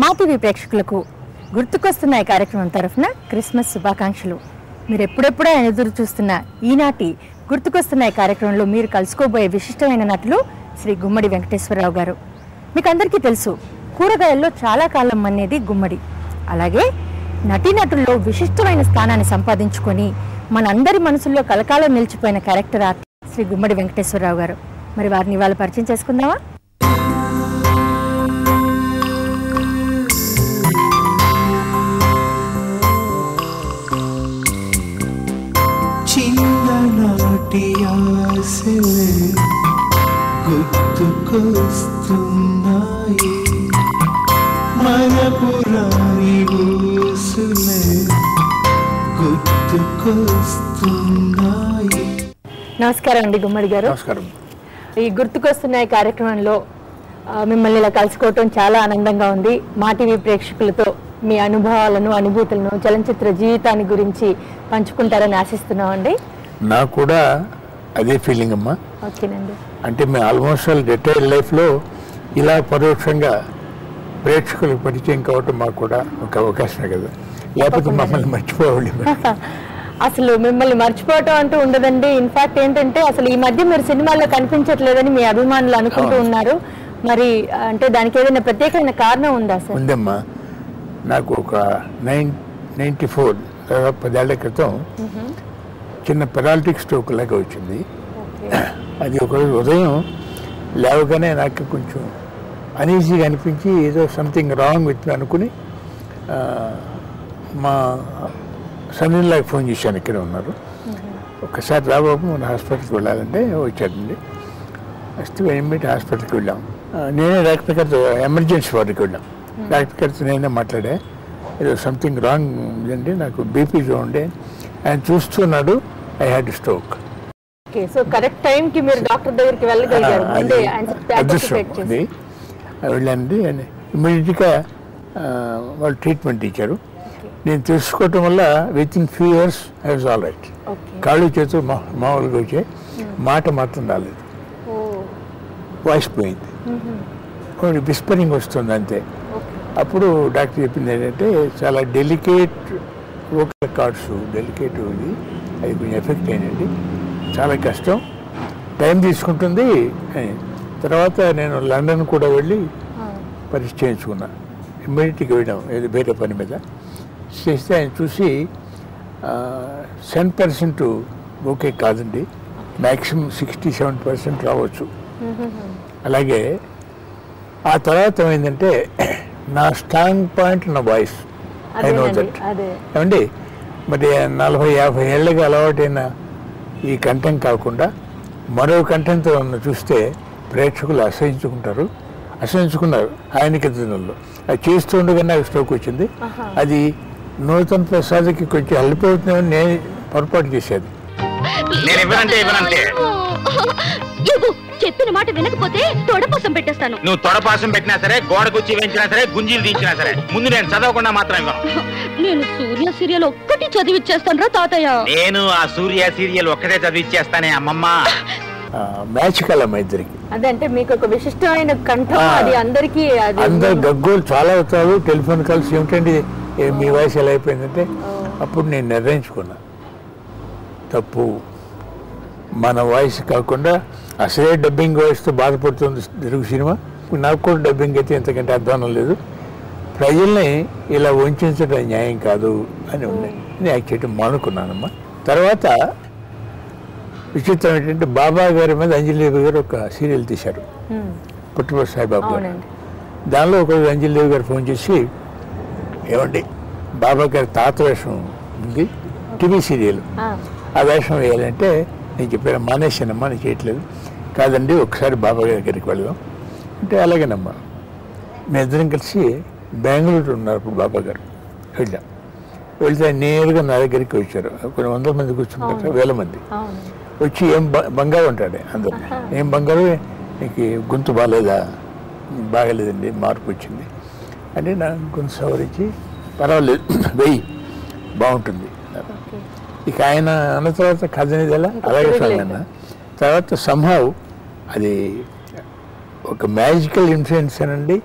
మా టీవీ ప్రేక్షకులకు గుర్తుకొస్తున్న ఈ కార్యక్రమం తరఫున క్రిస్మస్ శుభాకాంక్షలు మీరు ఎప్పుడెప్పుడో ఎదురు చూస్తున్న ఈనాటి గుర్తుకొస్తున్న ఈ కార్యక్రమంలో మీరు కలుసుకోబోయే విశిష్టమైన నటులు శ్రీ గుమ్మడి వెంకటేశ్వరరావు గారు మీకు అందరికీ తెలుసు కూరగాయల్లో చాలా కాలం అనేది గుమ్మడి అలాగే నటీనటుల్లో విశిష్టమైన స్థానాన్ని సంపాదించుకొని మనందరి మనసుల్లో కలకాలం నిలిచిపోయిన క్యారెక్టర్ ఆర్టిస్ట్ శ్రీ గుమ్మడి వెంకటేశ్వరరావు గారు మరి వారిని ఇవాళ పరిచయం చేసుకుందామా చిన్ననాటి ఆశలే గుర్తుకొస్తున్నాయి మన పురాణి ఊసులే గుర్తుకొస్తున్నాయి నమస్కారం అండి గుమ్మడి గారు నమస్కారం ఈ గుర్తుకొస్తున్న ఈ కార్యక్రమంలో ఆ, మిమ్మల్ని ఇలా కలుసుకోవటం చాలా ఆనందంగా ఉంది మా టీవీ ప్రేక్షకులతో మీ అనుభవాలను అనుభూతులను చలనచిత్ర జీవితాన్ని గురించి పంచుకుంటారని ఆశిస్తున్నామండి నాకు కూడా అదే ఫీలింగ్ అమ్మా ఓకేనండి అంటే మేము ఆల్మోస్ట్ ఆల్ రిటైర్ లైఫ్లో ఇలా పరోక్షంగా ప్రేక్షకులకు పరిచయం కావటం మాకు కూడా ఒక అవకాశమే కదా లేకపోతే మమ్మల్ని మర్చిపోవాలి అసలు మిమ్మల్ని మర్చిపోవటం అంటూ ఉండదండి ఇన్ఫాక్ట్ ఏంటంటే అసలు ఈ మధ్య మీరు సినిమాల్లో కనిపించట్లేదని మీ అభిమానులు అనుకుంటూ అవును. ఉన్నారు మరి అంటే దానికి ఏదైనా ప్రత్యేకమైన కారణం ఉందా సార్ ఉందమ్మా నాకు ఒక నైన్ నైంటీ ఫోర్ దాదాపు పదేళ్ల క్రితం చిన్న పెరాలిటిక్ స్ట్రోక్ లాగా వచ్చింది అది ఒకరోజు ఉదయం లేవగానే నాకు కొంచెం అనీజీగా అనిపించి ఏదో సంథింగ్ రాంగ్ విత్ మీ అనుకుని ఆ, మా సన్నీలాగా ఫోన్ చేశాను ఇక్కడ ఉన్నారు ఒక్కసారి రాబాబు మన హాస్పిటల్కి వెళ్ళాలంటే వచ్చాడండి వస్తే ఇమ్మీడియట్ హాస్పిటల్కి వెళ్ళాం ఆ, నేనే డాక్టర్ గారితో ఎమర్జెన్సీ వార్డుకి వెళ్ళాం డాక్టర్ గారితో నేనే మాట్లాడా ఏదో సంథింగ్ రాంగ్ ఉందండి నాకు బీపీ ఉండే ఆయన చూస్తున్నాడు I had stroke okay so correct time కి మీరు డాక్టర్ దగ్గరికి వెళ్ళగలిగారు ముందే అదృష్టం anticipate చేసి. అది వెళ్ళండి ఇమ్మీడియట్గా వాళ్ళు ట్రీట్మెంట్ ఇచ్చారు నేను తెలుసుకోవటం వల్ల with in few years I was all right okay కాళ్ళు చేతులు మా మామూలుగా వచ్చాయి మాట మాత్రం రాలేదు ఓ వాయిస్ పోయింది కొన్ని విస్పరింగ్ వస్తుంది అంతే ఓకే అప్పుడు డాక్టర్ చెప్పింది ఏంటంటే చాలా డెలికేట్ ఓకల్ కార్డ్స్ డెలికేట్ ఇది అది కొంచెం ఎఫెక్ట్ అయినండి చాలా కష్టం టైం తీసుకుంటుంది అని తర్వాత నేను లండన్ కూడా వెళ్ళి పరీక్ష చేయించుకున్నా ఇమ్మీడియట్గా వెళ్ళాం ఏదో వేరే పని మీద చేస్తే ఆయన చూసి సెవెన్ పర్సెంట్ ఓకే కాదండి మ్యాక్సిమం సిక్స్టీ సెవెన్ పర్సెంట్ రావచ్చు అలాగే ఆ తర్వాత ఏమైందంటే నా స్ట్రాంగ్ పాయింట్ నా వాయిస్ ఐ నో అదేనండి దట్ అదే ఏమండి మరి నలభై యాభై ఏళ్ళకి అలవాటైన ఈ కంఠం కాకుండా మరో కంఠంతో ఉన్న చూస్తే ప్రేక్షకులు అసహించుకుంటారు అసహించుకున్నారు ఆయనకి దినంలో అది చేస్తుండగా నాకు స్ట్రోక్ వచ్చింది అది నూతన్ ప్రసాద్కి కొంచెం హెల్ప్ అవుతుందని నేను పొరపాటు చేసేది నేను ఇవ్వనంటే ఇవ్వనంతే ఇవ్వు చెప్పిన మాట వినకపోతే తొడపోసం పెట్టేస్తాను నువ్వు తొడపాసం పెట్టినా సరే గోడ కుర్చీ వేయించినా సరే గుంజీలు తీయించినా సరే ముందు నేను చదవకుండా మాత్రం ఇవ్వను నేను సూర్య సీరియల్ ఒక్కటి చదివిచ్చేస్తాను రా తాతయ్య నేను ఆ సూర్య సీరియల్ ఒక్కటే చదివిచ్చేస్తానే అమ్మమ్మ ఆ, మ్యాచ్ కలమ్మ ఇద్దరికి అదే అంటే మీకు ఒక విశిష్టమైన కంఠం ఆ. అది అందరికీ అది అందరు గగ్గోలు చాలా అవుతారు టెలిఫోన్ కాల్స్ ఏమిటండి ఏ మీ వాయిస్ ఎలా అయిపోయిందంటే అప్పుడు నేను నిర్ణయించుకున్నా తప్పు మన వాయిస్ కాకుండా అసలే డబ్బింగ్ వాయిస్తో బాధపడుతుంది తెలుగు సినిమా నాకు కూడా డబ్బింగ్ అయితే ఇంతకంటే అధ్వానం లేదు ప్రజల్ని ఇలా వంచడం న్యాయం కాదు అని ఉన్నాయి నేను యాక్ట్ చేయడం మానుకున్నానమ్మా తర్వాత విచిత్రం ఏంటంటే బాబా గారి మీద అంజలిదేవి గారు ఒక సీరియల్ తీశారు హ్మ్. పుట్టుపతి సాయిబాబు గారు అవునండి దానిలో ఒకరోజు అంజలిదేవి గారు ఫోన్ చేసి ఏమండి బాబా గారి తాత వేషం ఉంది టీవీ సీరియల్ ఆ, ఆ వేషం వేయాలంటే నేను చెప్పాను మానేశానమ్మా నేను చేయట్లేదు కాదండి ఒకసారి బాబా గారి దగ్గరికి వెళ్దాం అంటే అలాగేనమ్మా మేము ఇద్దరం కలిసి బెంగళూరు ఉన్నారు అప్పుడు బాబా గారు వెళ్ళాం వెళ్తే ఆయన నేరుగా నా దగ్గరికి వచ్చారు కొన్ని వందల మంది కూర్చుంటారు వేల మంది అవును వచ్చి ఏం బ- బంగారు ఉంటాడు అందరు ఏం బంగారు నీకు గొంతు బాగాలేదా బాగాలేదండి మార్పు వచ్చింది అంటే నా గొంతు సవరించి పర్వాలేదు వెయ్యి బాగుంటుంది ఓకే ఇక ఆయన అన్న తర్వాత కథ అనేది ఎలా ఇంకా అలాగే స్వామి తిరగలేదు. అన్న తర్వాత సంహావ్ అది ఒక మ్యాజికల్ ఇన్ఫ్లుయెన్స్ అనండి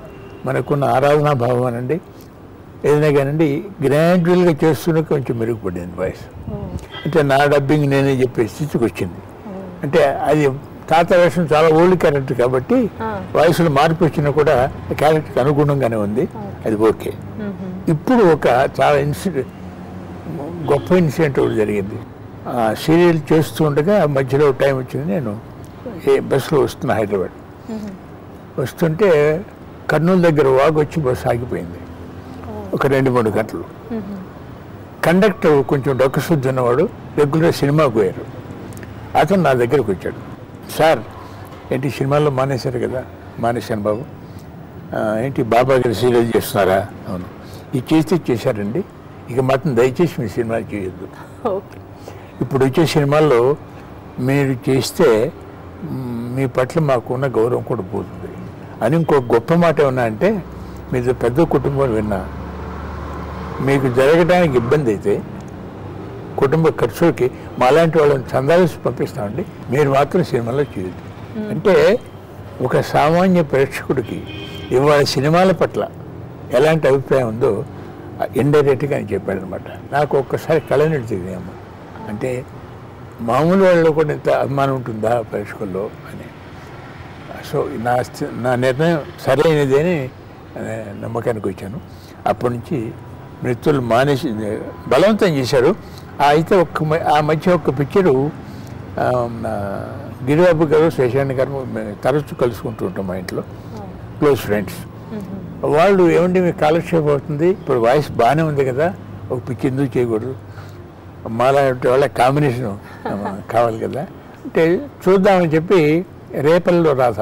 మనకున్న ఆరాధనా భావం అనండి ఏదైనా కానండి గ్రాడ్యువల్గా చేస్తూనే కొంచెం మెరుగుపడింది వాయిస్ అంటే నా డబ్బింగ్ నేనే చెప్పే స్థితికి వచ్చింది అంటే అది తాత వేషం చాలా ఓల్డ్ క్యారెక్టర్ కాబట్టి వాయిస్లో మార్పు వచ్చినా కూడా క్యారెక్టర్కి అనుగుణంగానే ఉంది అది ఓకే ఇప్పుడు ఒక చాలా ఇన్సిడెంట్ గొప్ప ఇన్సిడెంట్ ఒకటి జరిగింది ఆ సీరియల్ చేస్తూ ఉండగా మధ్యలో టైం వచ్చింది నేను ఏ బస్సులో వస్తున్నా హైదరాబాద్ వస్తుంటే కర్నూలు దగ్గర వాగు వచ్చి బస్సు ఆగిపోయింది ఒక రెండు మూడు గంటలు కండక్టర్ కొంచెం డొక్కశుద్ధి ఉన్నవాడు రెగ్యులర్ సినిమాకు పోయారు అతను నా దగ్గరకు వచ్చాడు సార్ ఏంటి సినిమాల్లో మానేశారు కదా మానేశాను బాబు "ఆ, ఏంటి బాబా గారి సీరియల్ చేస్తున్నారా అవును ఇది చేస్తే చేశారండి ఇక మాత్రం దయచేసి మీ సినిమా చేయొద్దు ఓకే ఇప్పుడు వచ్చే సినిమాల్లో మీరు చేస్తే మ్, మీ పట్ల మాకున్న గౌరవం కూడా పోతుంది అని ఇంకో గొప్ప మాట ఏమన్నా అంటే మీది పెద్ద కుటుంబం విన్నా మీకు జరగడానికి ఇబ్బంది అయితే కుటుంబ ఖర్చులకి మాలాంటి వాళ్ళని చందాలేసి పంపిస్తామండి మీరు మాత్రం సినిమాలో చేయొద్దు అంటే ఒక సామాన్య ప్రేక్షకుడికి ఇవాళ సినిమాల పట్ల ఎలాంటి అభిప్రాయం ఉందో ఇండైరెక్ట్గా అని చెప్పాడు అనమాట నాకు ఒక్కసారి కళనిడిచింది అమ్మ అంటే మామూలు వాళ్ళలో కూడా ఇంత అభిమానం ఉంటుందా ప్రేక్షకుల్లో అని సో నా స్థి- నా నిర్ణయం సరైనది అని ఆ, నమ్మకానికి వచ్చాను అప్పటి నుంచి మృత్యులు మానేసి బలవంతం చేశారు ఆ అయితే ఒక్క మ- ఆ మధ్య ఒక్క పిక్చరు ఆ, నా గిరిబాబు గారు శేషాణి గారు మేము తరచు కలుసుకుంటూ ఉంటాం మా ఇంట్లో క్లోజ్ ఫ్రెండ్స్ వాళ్ళు ఏమండి మీకు కాలక్షేపం అవుతుంది ఇప్పుడు వాయిస్ బాగానే ఉంది కదా ఒక పిచ్చి ఎందుకు చేయకూడదు మాలాంటి వాళ్ళ కాంబినేషన్ కావాలి కదా అంటే చూద్దామని చెప్పి రేపల్లో రాధ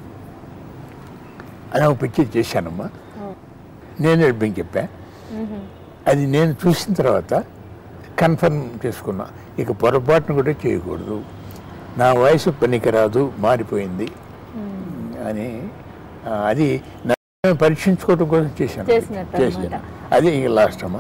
అని ఒక పిక్చర్ చేశానమ్మా నేను డబ్బింగ్ చెప్పా అది నేను చూసిన తర్వాత కన్ఫర్మ్ చేసుకున్నా ఇక పొరపాటును కూడా చేయకూడదు నా వయసు పనికిరాదు మారిపోయింది అని ఆ, అది నా పరీక్షించుకోవడం కోసం చేశాను చేసినట్టు చేశాను అన్నమాట. అది ఇక లాస్ట్ అమ్మా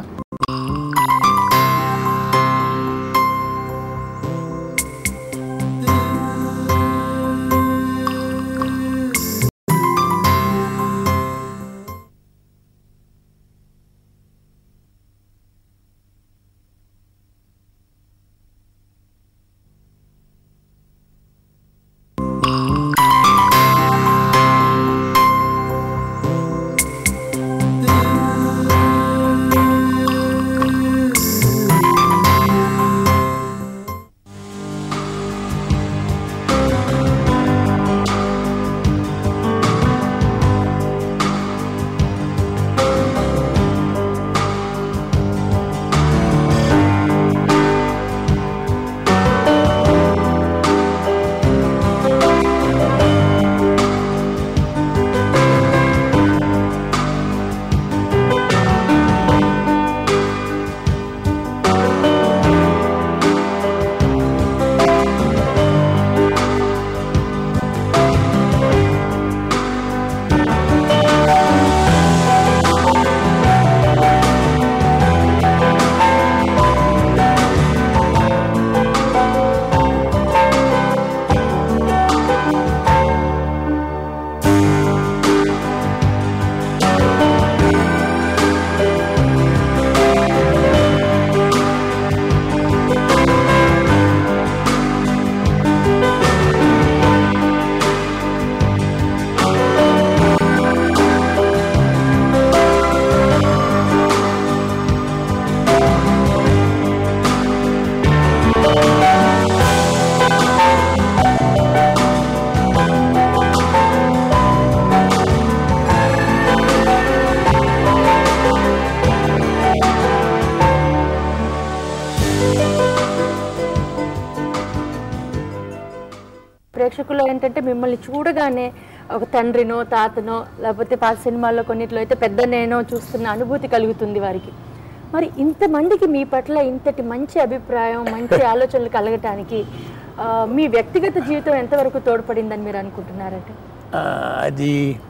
ప్రేక్షకులు ఏంటంటే మిమ్మల్ని చూడగానే ఒక తండ్రినో తాతనో లేకపోతే పాత సినిమాల్లో కొన్నిట్లో అయితే పెద్ద నేనో చూస్తున్న అనుభూతి కలుగుతుంది వారికి మరి ఇంతమందికి మీ పట్ల ఇంతటి మంచి అభిప్రాయం మంచి ఆలోచనలు కలగటానికి ఆ, మీ వ్యక్తిగత జీవితం ఎంతవరకు తోడ్పడిందని మీరు అనుకుంటున్నారంటే ఆ, అది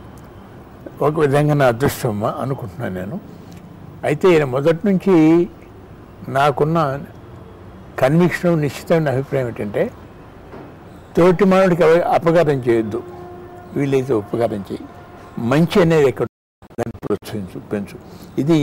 ఒక విధంగా నా అదృష్టం అమ్మా అనుకుంటున్నాను నేను అయితే ఈయన మొదటి నుంచి నాకున్న కన్విక్షన్ నిశ్చితమైన అభిప్రాయం ఏంటంటే తోటి మానవుడికి అవ- అపకారం చేయొద్దు వీలైతే ఉపకారం చేయి మంచి అనేది ఎక్కడ ప్రోత్సహించు పెంచు ఇది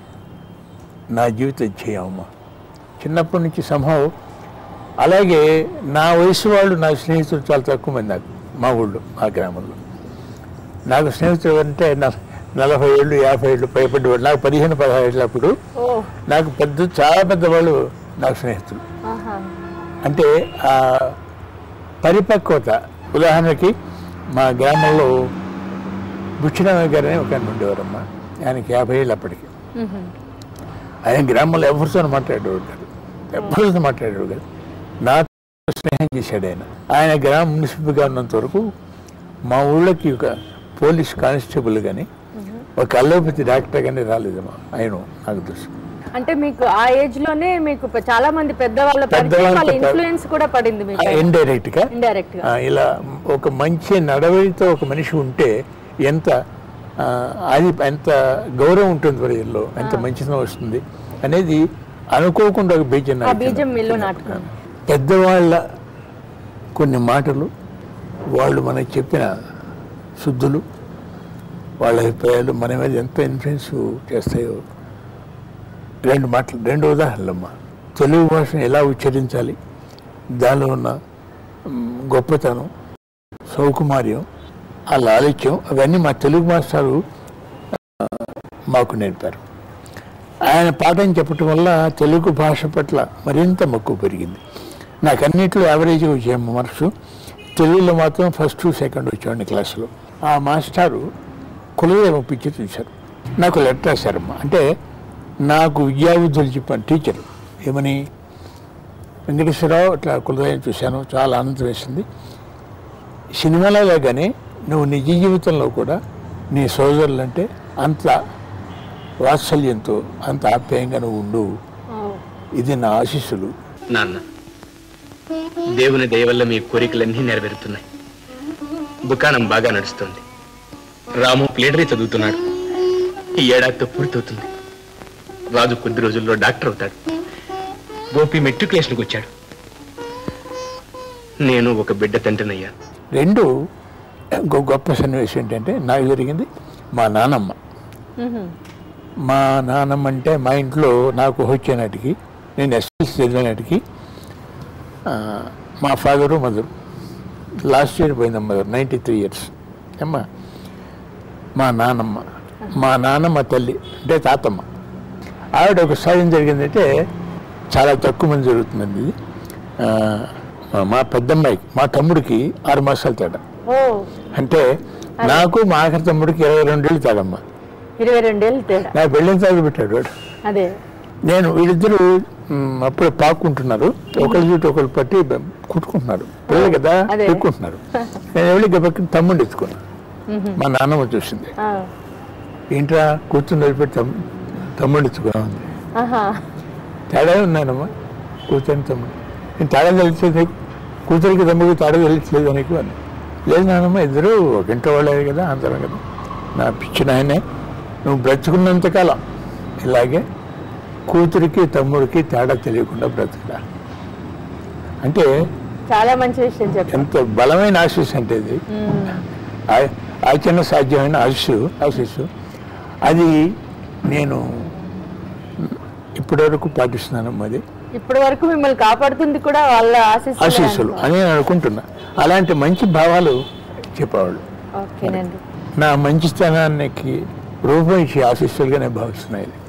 నా జీవిత ధ్యేయం అమ్మ చిన్నప్పటి నుంచి సంభవం అలాగే నా వయసు వాళ్ళు నా స్నేహితులు చాలా తక్కువ మంది నాకు మా ఊళ్ళో మా గ్రామంలో నాకు స్నేహితులు అంటే నా- నలభై ఏళ్ళు యాభై ఏళ్ళు పైపడ్డవాళ్ళు నాకు పదిహేను పదహారు ఏళ్ళు అప్పుడు ఓ నాకు పెద్ద చాలా పెద్దవాళ్ళు నాకు స్నేహితులు ఆహా అంటే ఆ పరిపక్వత ఉదాహరణకి మా గ్రామంలో బుచ్చిరామయ్య గారు అని ఒక ఆయన ఉండేవారమ్మా ఆయనకి యాభై ఏళ్ళు అప్పటికి ఆయన గ్రామంలో ఎవరితో మాట్లాడేవాడు కాదు ఎవరితో మాట్లాడేవాడు కాదు నాతో స్నేహం చేశాడు ఆయన ఆయన గ్రామ మున్సిపల్గా ఉన్నంత వరకు మా ఊళ్ళోకి ఒక పోలీస్ కానిస్టేబుల్ కానీ ఒక అల్లోపతి డాక్టర్ కానీ రాలేదమ్మా ఆయన నాకు తెలుసు అంటే మీకు ఆ ఏజ్ లోనే మీకు పె- చాలా మంది పెద్దవాళ్ళ పరిచయం పెద్దవాళ్ళ వాళ్ళ ప- ఇన్ఫ్లుయెన్స్ కూడా పడింది మీకు ఇండైరెక్ట్ గా ఇండైరెక్ట్ గా ఆ, ఇలా ఒక మంచి నడవడితో ఒక మనిషి ఉంటే ఎంత ఆ, అది ఎంత గౌరవం ఉంటుంది ప్రజల్లో ఎంత మంచితనం వస్తుంది అనేది అనుకోకుండా ఒక బీజం ఆ నాటింది. బీజం మీలో నాటుకుంది పెద్దవాళ్ళ కొన్ని మాటలు వాళ్ళు మనకి చెప్పిన శుద్ధులు వాళ్ళ అభిప్రాయాలు మన మీద ఎంత ఇన్ఫ్లుయెన్స్ చేస్తాయో రెండు మాటలు రెండు ఉదాహరణలమ్మా తెలుగు భాషను ఎలా ఉచ్చరించాలి దానిలో ఉన్న మ్, గొప్పతనం సౌకుమార్యం ఆ లాలిత్యం అవన్నీ మా తెలుగు మాస్టారు ఆ, మాకు నేర్పారు ఆయన పాఠం చెప్పటం వల్ల తెలుగు భాష పట్ల మరింత మక్కువ పెరిగింది నాకు అన్నింటిలో యావరేజ్ వచ్చే మార్క్స్ తెలుగులో మాత్రం ఫస్ట్ సెకండ్ వచ్చేవాడిని క్లాసులో ఆ మాస్టారు కులదేవ పిక్చర్ చూశారు నాకు లెటర్ రాశారమ్మా అంటే నాకు విద్యాబుద్ధులు చెప్పాను టీచర్ ఏమని వెంకటేశ్వరరావు ఇట్లా కులదయం చూశాను చాలా ఆనందం వేసింది సినిమాలో లాగానే నువ్వు నిజ జీవితంలో కూడా నీ సోదరులంటే అంత వాత్సల్యంతో అంత ఆప్యాయంగా నువ్వు ఉండు ఇది నా ఆశీస్సులు నాన్న దేవుని దయ వల్ల మీ కోరికలన్నీ నెరవేరుతున్నాయి దుకాణం బాగా నడుస్తుంది రాము ప్లేడరీ చదువుతున్నాడు ఈ ఏడాదితో పూర్తవుతుంది రాజు కొద్ది రోజుల్లో డాక్టర్ అవుతాడు గోపి మెట్రికులేషన్కి వచ్చాడు నేను ఒక బిడ్డ తండ్రినయ్యా రెండు ఇంకో గొప్ప సన్నివేశం ఏంటంటే నాకు జరిగింది మా నానమ్మ మా నానమ్మ అంటే మా ఇంట్లో నాకు వచ్చే నాటికి నేను ఎస్ఎల్సి చదివినాటికి ఆ, మా ఫాదరు మదరు లాస్ట్ ఇయర్ పోయింది మదర్ నైంటీ త్రీ ఇయర్స్ అమ్మా మా నానమ్మ మా నానమ్మ తల్లి అంటే తాతమ్మ ఆవిడ ఒకసారి ఏం జరిగిందంటే చాలా తక్కువ మంది జరుగుతుందండి ఇది ఆ, మా- మా పెద్దమ్మాయికి మా తమ్ముడికి ఆరు మాసాలు తేడా ఓ అంటే నాకు మా ఆఖరి తమ్ముడికి ఇరవై రెండేళ్ళు తేడమ్మా ఇరవై రెండేళ్ళు తేడా నా పెళ్ళిన తాగి పెట్టాడు వాడు అదే నేను వీళ్ళిద్దరూ మ్, అప్పుడే పాక్కుంటున్నారు ఒకరి చుట్టూ ఒకరు పట్టి బ- కుట్టుకుంటున్నారు పిల్లలు కదా అదే. ఎక్కుంటున్నారు నేను వెళ్ళి గబక్కి తమ్ముడిని ఎత్తుకున్నా మా నాన్నమ్మ చూసింది ఆ, ఏంట్రా కూర్చుని వదిలిపెట్టి తమ్ తమ్ముడిని ఎత్తుకున్నా ఉంది ఆహా తేడా ఉన్నానమ్మా కూతురిని తమ్ముడు నేను తేడా తెలిసేది కూతురికి తమ్ముడికి తేడా తెలియట్లేదు నీకు అని లేదు నాన్నమ్మ ఇద్దరు ఒక ఇంట్లో వాళ్ళే కదా అందరం కదా నా పిచ్చిన ఆయనే నువ్వు బ్రతుకున్నంతకాలం ఇలాగే కూతురికి తమ్ముడికి తేడా తెలియకుండా బ్రతుకురా అంటే చాలా మంచి విషయం చెప్పారు ఎంత బలమైన ఆశీస్ అంటే ఇది ఆ- ఆచరణ సాధ్యమైన ఆశీస్సు ఆశీస్సు అది నేను ఇప్పటివరకు పాటిస్తున్నాను అది ఇప్పటి వరకు మిమ్మల్ని కాపాడుతుంది కూడా వాళ్ళ ఆశీస్సులే ఆశీస్సులు అనుకో. అని నేను అనుకుంటున్నా అలాంటి మంచి భావాలు చెప్పేవాళ్ళు ఓకేనండి నా మంచితనానికి రూపం ఇచ్చే ఆశీస్సులుగా నేను భావిస్తున్నాయి